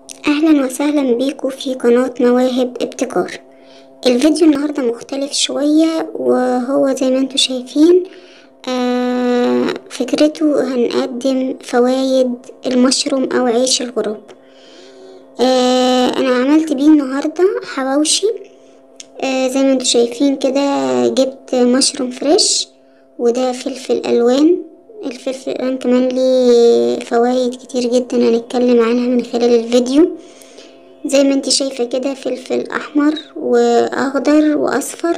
اهلا وسهلا بيكم في قناة مواهب ابتكار الفيديو النهاردة مختلف شوية وهو زي ما انتم شايفين آه فكرته هنقدم فوايد المشروم او عيش الغراب آه انا عملت بيه النهاردة حواوشي آه زي ما انتم شايفين كده جبت مشروم فريش وده فلفل الوان الفلفل الالوان كمان ليه فوايد كتير جدا هنتكلم عنها من خلال الفيديو زي ما انت شايفة كده فلفل احمر واخضر واصفر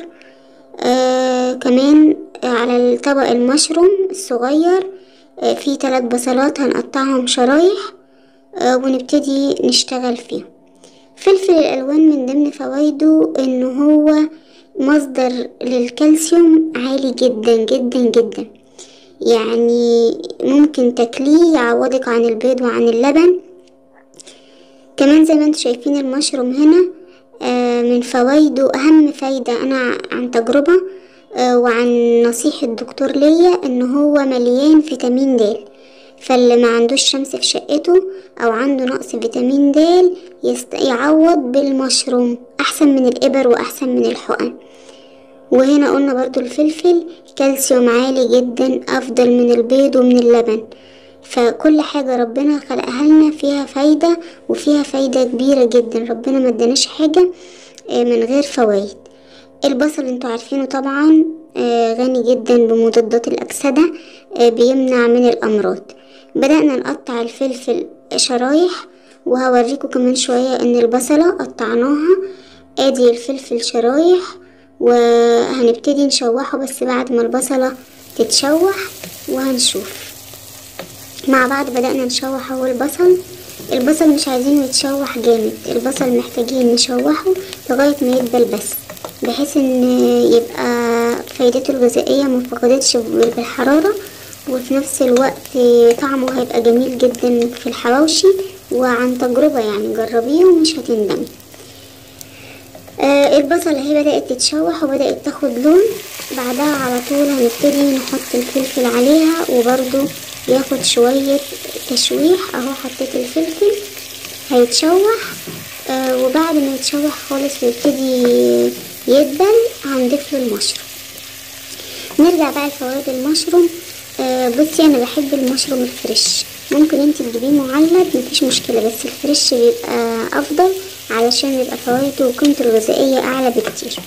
آه كمان على الطبق المشروم الصغير آه في ثلاث بصلات هنقطعهم شرايح آه ونبتدي نشتغل فيه فلفل الالوان من ضمن فوائده ان هو مصدر للكالسيوم عالي جدا جدا جدا يعني ممكن تاكليه يعوضك عن البيض وعن اللبن كمان زي ما انتم شايفين المشروم هنا آه من فوائده اهم فايدة انا عن تجربة آه وعن نصيحة الدكتور ليا ان هو مليان فيتامين د فاللي ما عندوش شمس في شقته او عنده نقص فيتامين د يست... يعوض بالمشروم احسن من الابر واحسن من الحقن وهنا قلنا برضو الفلفل كالسيوم عالي جدا افضل من البيض ومن اللبن فكل حاجة ربنا خلقها لنا فيها فايدة وفيها فايدة كبيرة جدا ربنا ما اداناش حاجة من غير فوائد البصل انتوا عارفينه طبعا غني جدا بمضادات الأكسدة بيمنع من الأمراض بدأنا نقطع الفلفل شرايح وهوريكم كمان شوية ان البصلة قطعناها ادي الفلفل شرايح وهنبتدي نشوحه بس بعد ما البصلة تتشوح وهنشوف مع بعض بدأنا نشوح اهو البصل البصل مش عايزينه يتشوح جامد البصل محتاجين نشوحه لغاية ما يدبل بس بحيث ان يبقى فايدته الغذائية مفقدتش بالحرارة وفي نفس الوقت طعمه هيبقى جميل جدا في الحواوشي وعن تجربة يعني جربيه ومش هتندمي آه البصلة اهي بدأت تتشوح وبدأت تاخد لون بعدها على طول هنبتدي نحط الفلفل عليها وبرضو ياخد شوية تشويح اهو حطيت الفلفل هيتشوح آه وبعد ما يتشوح خالص ويبتدي يدبل هنضيف له المشروم نرجع بقى لفوائد المشروم آه بصي انا بحب المشروم الفريش ممكن انت تجيبيه معلب مفيش مشكلة بس الفريش بيبقى افضل علشان يبقى فوائده وقيمته الغذائية اعلى بكتير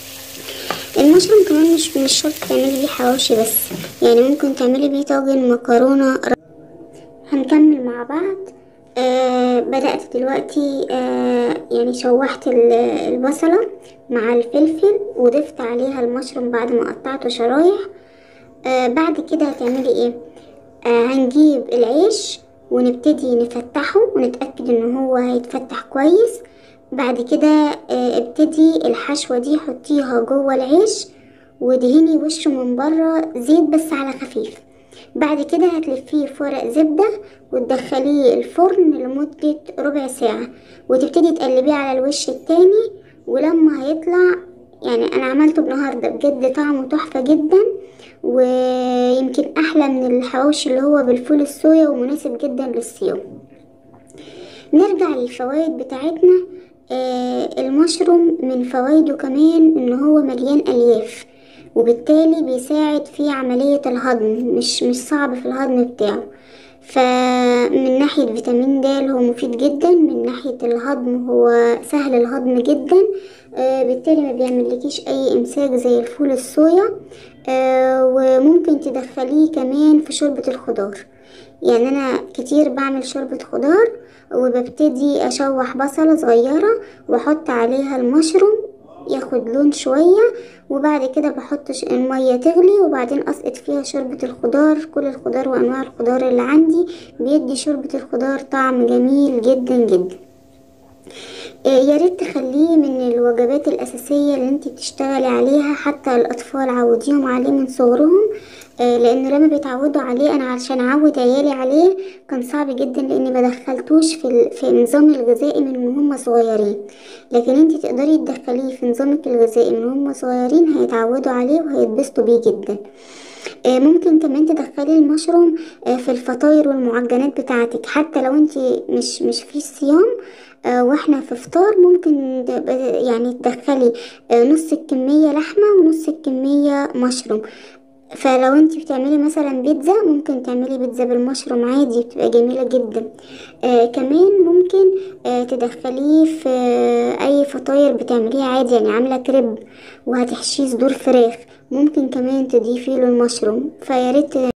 المشروم كمان مش مش شرط تعملي بيه حواوشي بس يعني ممكن تعملي بيه طاجن مكرونة هنكمل مع بعض آه بدأت دلوقتي آه يعني شوحت البصلة مع الفلفل وضفت عليها المشروم بعد ما قطعته شرايح آه بعد كده هتعملي ايه آه هنجيب العيش ونبتدي نفتحه ونتأكد ان هو هيتفتح كويس بعد كده اه ابتدي الحشوة دي حطيها جوه العيش ودهني وشه من بره زيت بس على خفيف بعد كده هتلفيه في ورق زبدة وتدخليه الفرن لمدة ربع ساعة وتبتدي تقلبيه على الوش التاني ولما هيطلع يعني انا عملته النهارده بجد طعمه تحفة جدا ويمكن احلى من الحواوشي اللي هو بالفول الصويا ومناسب جدا للصيام نرجع للفوائد بتاعتنا آه المشروم من فوائده كمان ان هو مليان الياف وبالتالي بيساعد في عملية الهضم مش مش صعب في الهضم بتاعه فمن ناحية فيتامين د هو مفيد جدا من ناحية الهضم هو سهل الهضم جدا آه بالتالي ما بيعملكيش اي امساك زي الفول الصويا آه وممكن تدخليه كمان في شوربة الخضار يعني انا كتير بعمل شوربة خضار وببتدي اشوح بصلة صغيرة واحط عليها المشروم ياخد لون شوية وبعد كده بحط المية تغلي وبعدين اسقط فيها شوربة الخضار كل الخضار وانواع الخضار اللي عندي بيدي شوربة الخضار طعم جميل جدا جدا يا ريت تخليه من الوجبات الأساسية اللي انتي بتشتغلي عليها حتى الأطفال عوديهم عليه من صغرهم لأن لما بيتعودوا عليه أنا عشان أعود عيالي عليه كان صعب جدا لأني مدخلتوش في, في النظام الغذائي من هم صغيرين لكن انتي تقدري تدخليه في نظامك الغذائي من هم صغيرين هيتعودوا عليه وهيتبسطوا بيه جدا آه، ممكن كمان تدخلي المشروم آه، في الفطاير والمعجنات بتاعتك حتى لو انت مش مش في صيام آه، واحنا في فطار ممكن تبقى- يعني تدخلي آه، نص الكمية لحمة ونص الكمية مشروم فلو انت بتعملي مثلا بيتزا ممكن تعملي بيتزا بالمشروم عادي بتبقى جميلة جدا آه كمان ممكن آه تدخليه في آه اي فطاير بتعمليها عادي يعني عاملة كريب وهتحشيه صدور فراخ ممكن كمان تضيفي له المشروم فياريت